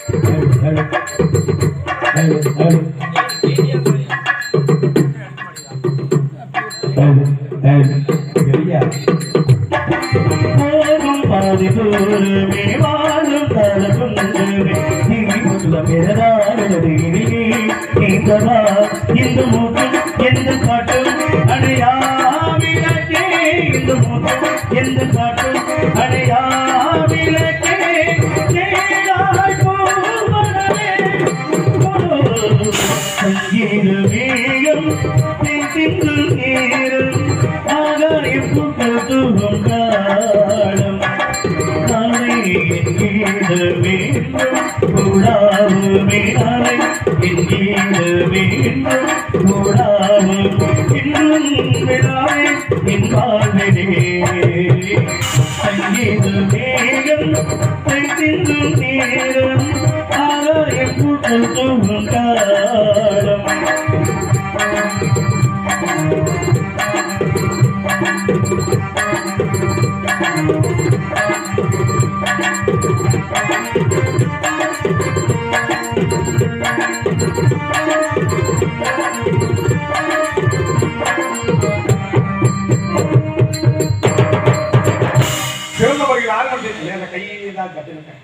போகும் பாதி தூரமே வாழும் தலகுந்தவே நீ முதல பெறாதது நீந்தவா இந்த முகம் எந்த பாட்டும் அடையாவிலக்கே இந்த முகம் எந்த பாட்டும் அடையாவிலக்கே நேராய் போவனே சங்கீத வேகம் திங்கு நேரம் ஆகாயம் புகழ் தூகம் காலம் நாளை என்கீத வேண்டும் கூடாது மேலாலை என்கீத வேண்டும் கூடாது இன்னும் விழாவே என் வாழ்வினே சங்கீத வேகம் திங்கு நேரம் ஆகாயம் புகழ் தூகம் காலம் சிறந்த முறையில் ஆரம்பிச்சு அந்த கையை தான் கட்டுனுட்டேன்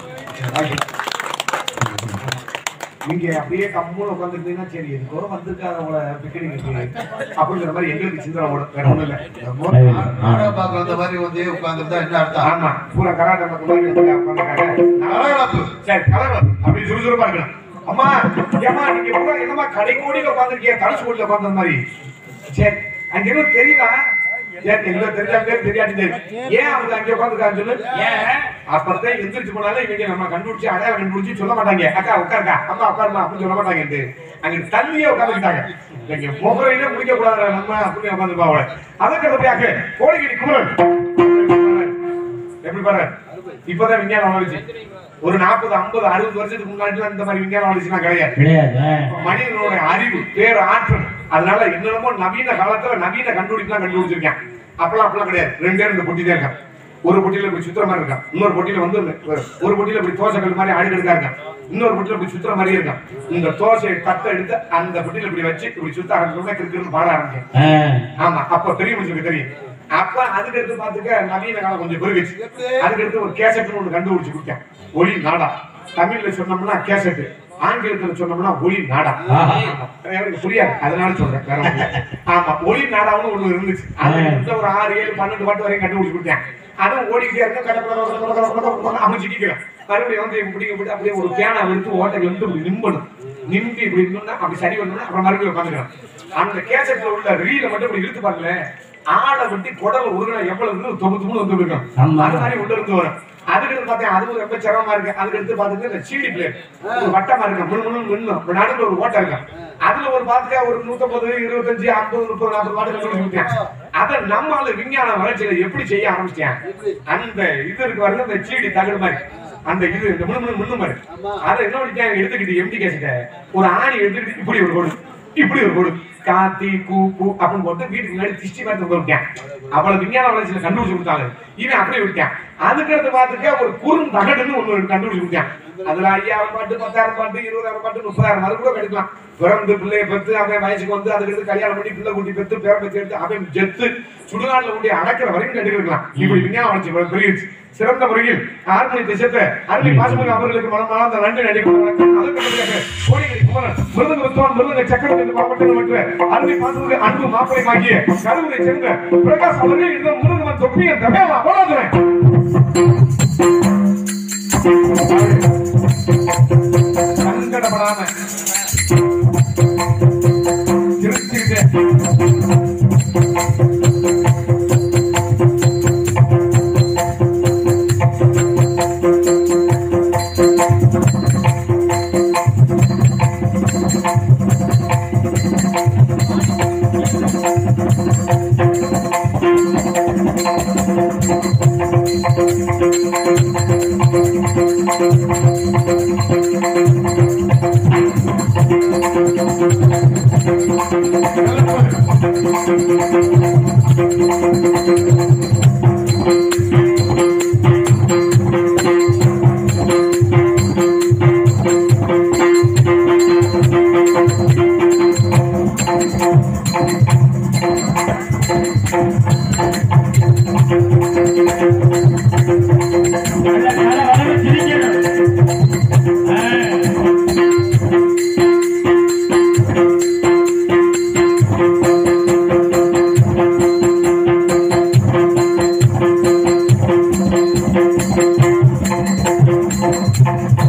நீங்க அப்படியே கம்முன்னு உட்காந்துருந்தீங்கன்னா சரி எதுக்கோ வந்திருக்காதவங்கள பிக்கனிக்கு அப்படிங்கிற மாதிரி எங்களுக்கு சிந்தனை ஓடும் வேற ஒண்ணும் இல்ல நாடகம் பார்க்க வந்த மாதிரி வந்து உட்கார்ந்துருந்தா என்ன அர்த்தம் ஆமா பூரா கராட்டை பார்க்க மாதிரி உட்காந்துருக்காங்க கலகலப்பு. சரி கலகலப்பு அப்படி சுறுசுறுப்பா இருக்கணும் அம்மா ஏமா நீங்க பூரா என்னமா கடை கோடியில உட்காந்துருக்கீங்க தனுசு கோடியில உட்கார்ந்த மாதிரி சரி அங்க என்ன தெரியுதா ஏன் எங்களுக்கு தெரிஞ்சா பேர் தெரியாட்டி தெரியும் ஏன் அவங்க அங்க உட்காந்துருக்காங்க சொல்லு ஏன் அப்பதான் எந்திரிச்சு போனாலும் இவங்க நம்ம கண்டுபிடிச்சு அடையாளம் கண்டுபிடிச்சு சொல்ல மாட்டாங்க அக்கா உட்காருக்கா அம்மா உட்காருமா அப்படின்னு சொல்ல மாட்டாங்க அங்க தள்ளியே உட்காந்துக்கிட்டாங்க இங்க முகரையிலே முடிக்க கூடாது நம்ம அப்படின்னு உட்காந்துருப்பாங்க அதற்கு அடுத்தபடியாக கோடிக்கடி குமரன் எப்படி பாரு இப்பதான் விஞ்ஞானம் வளர்ச்சி ஒரு நாற்பது ஐம்பது அறுபது வருஷத்துக்கு முன்னாடி இந்த மாதிரி விஞ்ஞானம் வளர்ச்சிலாம் கிடையாது கிடையாது மனிதனோட அறிவு பேர் ஆற்றல் அதனால என்னென்னமோ நவீன காலத்துல நவீன கண்டுபிடிப்புலாம் கண்டுபிடிச்சிருக்கேன் அப்பெல்லாம் அப்பெல்லாம் கிடையாது ரெண்டே ரெண்டு பொட்டி தான் இருக்கான் ஒரு பொட்டியில இப்படி சுத்துற மாதிரி இருக்கான் இன்னொரு பொட்டியில வந்து ஒரு- ஒரு பொட்டியில இப்படி தோசை கல் மாதிரி அடுக்கு எடுக்கா இருக்கான் இன்னொரு பொட்டியில இப்படி சுத்துற மாதிரி இருக்கான் இந்த தோசையை தட்டை எடுத்து அந்த பொட்டியில இப்படி வச்சு இப்படி சுத்த ஆரம்பிச்சோம்னா கிறுக்கிறுன்னு பாட ஆரம்பிச்சேன் ஆமா அப்ப பெரிய மனுஷனுக்கு தெரியும் அப்ப அதுக்கு எடுத்து பாத்துக்க நவீன காலம் கொஞ்சம் பெருகுச்சு அதுக்கு எடுத்து ஒரு கேசட்னு ஒண்ணு கண்டுபிடிச்சு கொடுத்தேன் ஒளி நாடா தமிழ்ல சொன்னோம்னா கேசட் ஆங்கிலத்துல சொன்னோம்னா ஒளி நாடா ஆஹா. எனக்கு புரியாது அதனால சொல்றேன் வேற ஒண்ணும் இல்ல. ஆமா ஒளி நாடாவும் ஒண்ணு இருந்துச்சு அது வந்து ஒரு ஆறு ஏழு பன்னெண்டு பாட்டு வரையும் கண்டுபிடிச்சு கொடுத்தேன் அதுவும் ஓடிக்கிட்டே இருக்க கடை அப்படி சிக்கிக்கிறேன் மறுபடியும் வந்து இப்படி இப்படி அப்படியே ஒரு பேனா எடுத்து ஓட்டையில இருந்து இப்படி நிம்பணும் நிம்பி இப்படி நின்னா அப்படி சரி பண்ணணும் அப்புறம் மறுபடியும் உட்காந்துக்கிறேன் அந்த கேசட்ல உள்ள ரீல மட்டும் இப்படி இழுத்து பாருங்களேன் ஆடை வெட்டி குடல் உருகின எவ்வளவு இருந்து தொகுத்து மூணு வந்து இருக்கும் ஆமா. அது மாதிரி உள்ள இருந்து வரும் அதுக்கு எடுத்து பார்த்தேன் அதுவும் ரொம்ப சிரமமா இருக்கு அதுக்கு எடுத்து பார்த்துட்டு இந்த சீடி பிளேட் ஒரு வட்டமா இருக்கு முழு முழு மின்னும் ஒரு நடுவில் ஒரு ஓட்டை இருக்கு அதுல ஒரு பாத்துக்க ஒரு நூத்தம்பது இருபத்தஞ்சு ஐம்பது முப்பது நாற்பது பாட்டு கண்டுபிடிச்சு அதை நம்மால விஞ்ஞான வளர்ச்சியில எப்படி செய்ய ஆரம்பிச்சேன் அந்த இது இருக்கு பாருங்க இந்த சீடி தகடு மாதிரி அந்த இது இந்த முழு முழு மின்னு மாதிரி அதை என்ன பண்ணிட்டேன் எடுத்துக்கிட்டு எம்டி கேசிட்ட ஒரு ஆணி எடுத்துக்கிட்டு இப்படி ஒரு கொடு இப்படி ஒரு கொடு காத்தி கூ கூ அப்படின்னு போட்டு வீட்டுக்கு முன்னாடி திஷ்டி மாதிரி தொங்க விட்டேன் அவ்வளவு விஞ்ஞான வளர்ச்சியில கண்டுபிடிச்சு கொடுத்தாங்க இவன் அப்படியே விட்டேன் அதுக்கு அடுத்து பாத்துக்க ஒரு குறும் தகடுன்னு ஒண்ணு கண்டுபிடிச்சு கொடுத்தேன் அதுல ஐயாயிரம் பாட்டு பத்தாயிரம் பாட்டு இருபதாயிரம் பாட்டு முப்பதாயிரம் அது கூட கிடைக்கலாம் பிறந்து பிள்ளைய பெத்து அவன் வயசுக்கு வந்து அதுக்கு அடுத்து கல்யாணம் பண்ணி பிள்ளை குட்டி பெத்து பேர பெத்து எடுத்து அவன் ஜெத்து சுடுகாட்டுல கொண்டு அடக்கிற வரைக்கும் கண்டுக்கலாம் இப்படி விஞ்ஞான வளர்ச்சி பெருகிடுச்சு சிறந்த முறையில் ஆர்மணி திசத்தை அருமை பாசமிகு அவர்களுக்கு மனமார்ந்த நன்றி நடிக்கும் வணக்கம் அதற்கு பிறகு கோடிகளை குமரன் மிருதங்க வித்வான் மிருதங்க சக்கரவர்த்தி பாடப்பட்டது மற்றும் அருமை பாசமிகு அன்பு மாப்பிளை ஆகிய கருவறை சேர்ந்த பிரகாஷ் அவர்கள் இந்த முருகன் தொப்பிய தபேலா போலாதுறேன் சங்கடப்படாம சிரிச்சுக்கிட்டே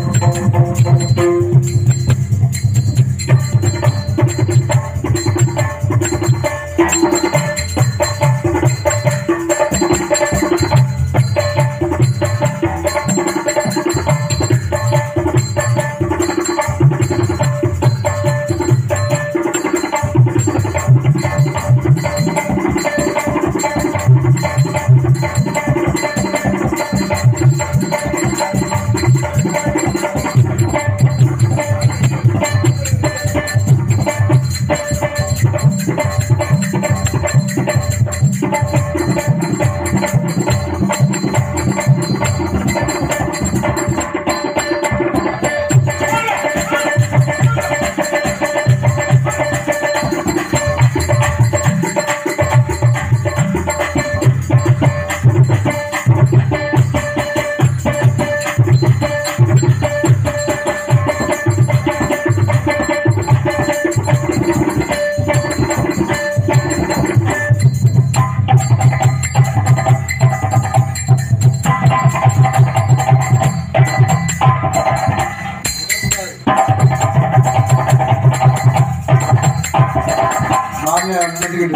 மாமியார் நின்றுக்கிட்டு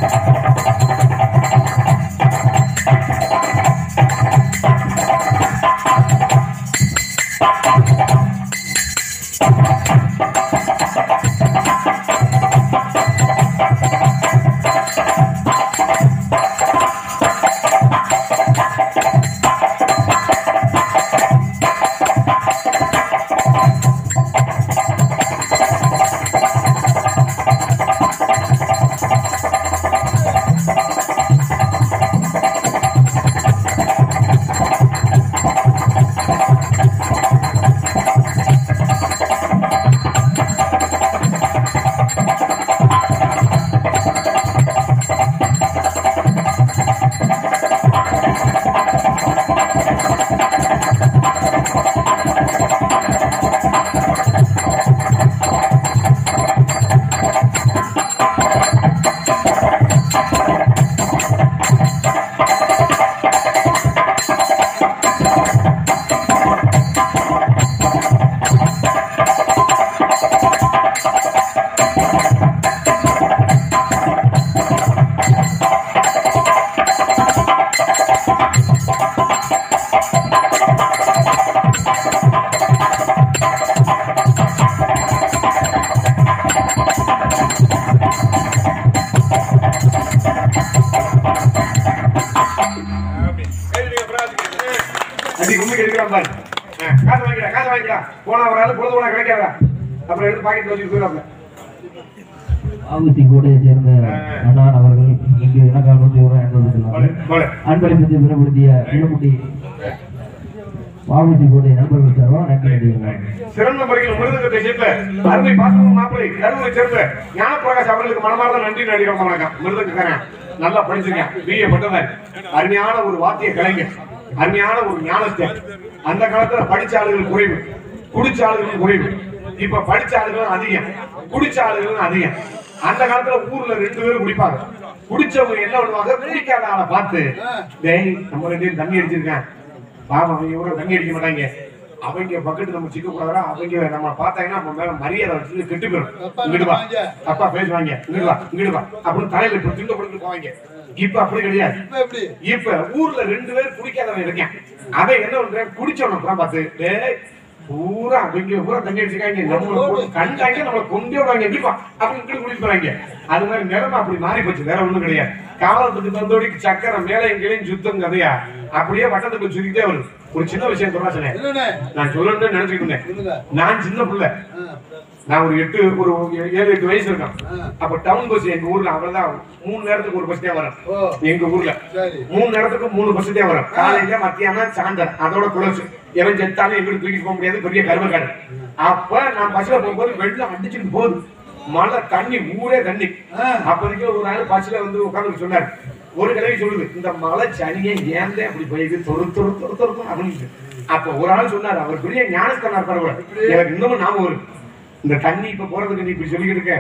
அடி கும்மி எடுக்கிறான் பாரு ஆ, காசு வாங்கிடா காசு வாங்கிடா போனா வராது பொழுது போனா கிடைக்காதா அப்புறம் எடுத்து பாக்கெட் வச்சுட்டு போயிடாப்ல ஆவுசி கூடையை சேர்ந்த அண்ணான் அவர்கள் இங்கு எனக்காக நூற்றி ஒரு போல அன்பளித்துள்ளார் போல அன்பளிப்பத்தை பெறப்படுத்திய இளமுட்டி வாவுசி கூடை நண்பர்கள் சார்பா நன்றி நடிகர்கள் சிறந்த முறையில் மிருதங்கத்தை சேர்ந்த அருமை பாசமும் மாப்பிளை கருவூரை சேர்ந்த ஞானப்பிரகாஷ் அவர்களுக்கு மனமார்ந்த நன்றி நடிகர் வணக்கம் மிருதங்கக்காரன் நல்லா படிச்சிருக்கேன் பிஏ பட்டவர் அருமையான ஒரு வாத்திய கலைஞர் அருமையான ஒரு ஞானத்தை அந்த காலத்துல படிச்ச ஆளுகள் குறைவு குடிச்ச ஆளுகள் குறைவு இப்ப படிச்ச ஆளுகளும் அதிகம் குடிச்ச ஆளுகளும் அதிகம் அந்த காலத்துல ஊர்ல ரெண்டு பேரும் குடிப்பாங்க குடிச்சவங்க என்ன பண்ணுவாங்க குடிக்காத ஆளை பார்த்து டேய் நம்ம ரெண்டு பேரும் தண்ணி அடிச்சிருக்கேன் பாவம் அவங்க இவரும் தண்ணி அடிக்க மாட்டாங்க அவங்க பக்கெட் நம்ம சிக்க கூடாதா அவங்க நம்ம பார்த்தாங்கன்னா நம்ம மேல மரியாதை வச்சு கெட்டு போயிடும் இங்கிட்டு வா அப்பா பேசுவாங்க இங்கிட்டு வா இங்கிட்டு வா அப்படின்னு தலையில இப்ப திண்டு கொடுத்து போவாங்க இப்ப அப்படி கிடையாது இப்ப எப்படி இப்ப ஊர்ல ரெண்டு பேர் குடிக்காதவன் இருக்கேன் அவன் என்ன பண்றேன் குடிச்சவன அப்புறம் பார்த்து டேய் பூரா அவங்க பூரா தண்ணி அடிச்சுக்காங்க நம்மள போட்டு கண்டாங்க நம்மள கொண்டு விடுவாங்க எப்படிப்பா அப்படி இப்படி குடிச்சு போறாங்க அது மாதிரி நிலைமை அப்படி மாறி போச்சு வேற ஒண்ணும் கிடையாது காலத்துக்கு தந்தோடிக்கு சக்கரை மேலே எங்கேயும் சுத்தம் கதையா அப்படியே வட்டத்துக்கு சுத்திக்கிட்டே வருது ஒரு சின்ன விஷயம் சொல்ல சொன்னேன் என்னண்ணே நான் சொல்லணும்னு நினைச்சுட்டு இருந்தேன் சொல்லுங்க நான் சின்ன பிள்ளை ஆ, நான் ஒரு எட்டு ஒரு ஏழு எட்டு வயசு இருக்கேன் ஆ. அப்ப டவுன் பஸ் எங்க ஊர்ல அவ்வளவுதான் மூணு நேரத்துக்கு ஒரு பஸ் தான் வரும் ஓ எங்க ஊர்ல சரி மூணு நேரத்துக்கு மூணு பஸ் தான் வரும் காலையில மத்தியானம் சாயந்தரம் அதோட குளச்சு எவன் செத்தாலும் எங்கிட்டு தூக்கிட்டு போக முடியாது பெரிய கருமக்காடு அப்ப நான் பஸ்ல போகும்போது வெள்ளம் அடிச்சுட்டு போகுது மழை தண்ணி ஊரே தண்ணி ஆ. அப்போதைக்கு ஒரு நாள் பஸ்ல வந்து உட்கார்ந்து சொன்னாரு ஒரு கிழவி சொல்லுது இந்த மழை சனியை ஏந்தே அப்படி போயிது தொறு தொறு தொறு தொறு தொறு அப்படின்னு அப்ப ஒரு ஆள் சொன்னாரு அவர் பெரிய ஞானஸ்தானா இருப்பாரு கூட எனக்கு இன்னமும் ஞாபகம் வரும் இந்த தண்ணி இப்ப போறதுக்கு நீ இப்படி சொல்லிக்கிட்டு இருக்க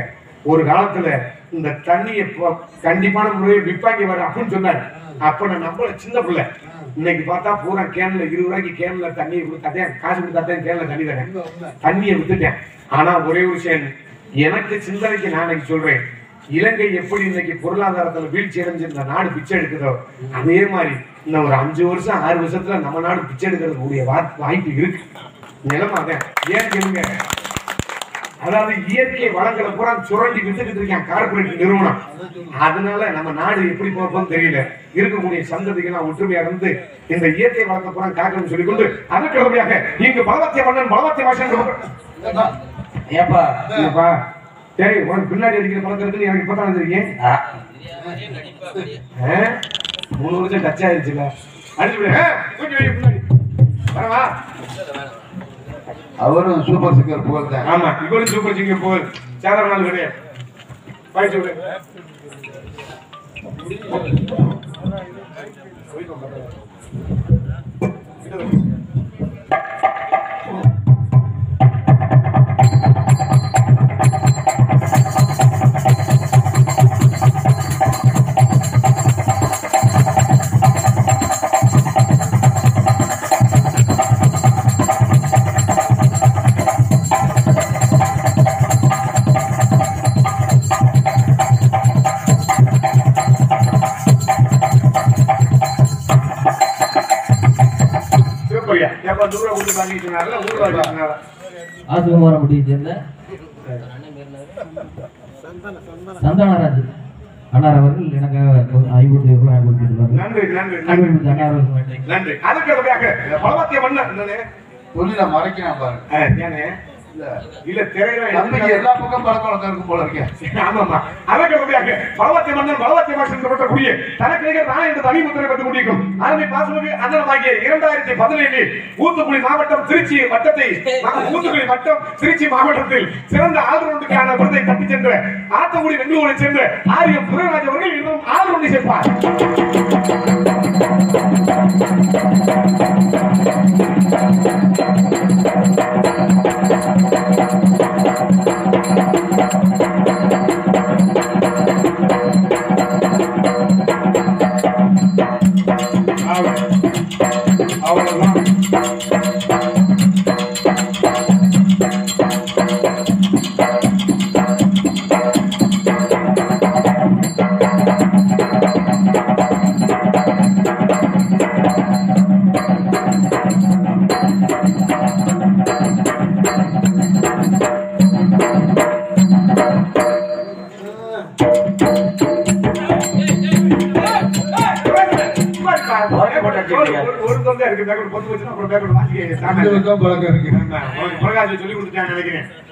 ஒரு காலத்துல இந்த தண்ணியை ப- கண்டிப்பான முறையில் விற்பாங்க வர அப்படின்னு சொன்னாரு அப்ப நான் நம்பல சின்ன பிள்ளை இன்னைக்கு பார்த்தா பூரா கேன்ல இருபது ரூபாய்க்கு கேன்ல தண்ணி கொடுத்தாத்தேன் காசு கொடுத்தாத்தேன் கேன்ல தண்ணி தரேன் தண்ணியை வித்துட்டேன் ஆனா ஒரே ஒரு விஷயம் எனக்கு சிந்தனைக்கு நான் இன்னைக்கு சொல்றேன் இலங்கை எப்படி இன்னைக்கு பொருளாதாரத்துல வீழ்ச்சி அடைஞ்சு இந்த நாடு பிச்சை எடுக்குதோ அதே மாதிரி இன்னும் ஒரு அஞ்சு வருஷம் ஆறு வருஷத்துல நம்ம நாடு பிச்சை எடுக்கிறது கூடிய வா- வாய்ப்பு இருக்கு நிலைமை அதான் ஏன் கேளுங்க அதாவது இயற்கை வளங்களை பூரா சுரண்டி வித்துக்கிட்டு இருக்கான் கார்பரேட் நிறுவனம் அதனால நம்ம நாடு எப்படி போகும் தெரியல இருக்கக்கூடிய சந்ததிகள்லாம் ஒற்றுமையா இருந்து இந்த இயற்கை வளத்தை பூரா காக்கணும்னு சொல்லிக் கொண்டு அதற்கு உடனடியாக இங்கு பலவத்திய மன்னன் பலவத்திய மாசன் ஏப்பா ஏப்பா சரி உனக்கு பின்னாடி அடிக்கிற பழக்கம் இருக்குன்னு எனக்கு இப்பதான் தெரியும் மூணு வருஷம் டச் ஆயிருச்சுல அடிச்சு விடு. ஆ, தூக்கி வை பின்னாடி வரவா அவரும் சூப்பர் சிங்கர் புகழ்தான் ஆமா இவரும் சூப்பர் சிங்க போல் சாதாரண நாள் கிடையாது பாய்ச்சி விடு சிவப்பையா ஏப்பா தூரம் ஊருக்கு வாங்கிட்டு இருந்தாரா ஊருக்கு வாங்கிட்டு இருந்தாரா ஆசிகுமாரமுடியை சேர்ந்த சந்தானராஜ் அண்ணார் அவர்கள் எனக்காக ஒரு ஐம்பது ரூபாய் கொடுத்துருவார்கள் நன்றி நன்றி நன்றி நன்றி அண்ணார் அவர்கள் நன்றி அதுக்கு அடுத்தபடியாக பலவத்திய மன்னன் என்னண்ணே? தொழில மறைக்கிறான் பாரு ஆ, ஏண்ணே? இல்ல இல்ல திரையில தம்பிக்கு எல்லா பக்கம் பழக்க வழக்கம் இருக்கும் போல இருக்கேன் ஆமாமா அதற்கு உடனடியாக பலவத்திய மன்னன் பலவத்திய மாசம் சொல்லக்கூடிய தனக்கு நிகர் நான் என்று தனி முத்திரை பெற்று முடிக்கும் அருமை பாசமிகு அண்ணனமாகிய இரண்டாயிரத்தி பதினேழில் ஊத்துக்குளி மாவட்டம் திருச்சி வட்டத்தை மா- ஊத்துக்குளி வட்டம் திருச்சி மாவட்டத்தில் சிறந்த ஆதரவுக்கான விருதை தட்டி சென்ற ஆத்தங்குடி வெள்ளூரை சேர்ந்த ஆரியம் துரைராஜ் அவர்கள் இன்னும் ஆதரவு சேர்ப்பார் அவ்வளவுதான் ஒரு தொண்டை இருக்கு பேக்கோட பொத்து வச்சுன்னா அப்புறம் பேக்கோட வாங்கி இந்த பக்கம் பழக்கம் இருக்கு பிரகாஷ் சொல்லி கொடுத்துட்டான்னு நினைக்கிறேன்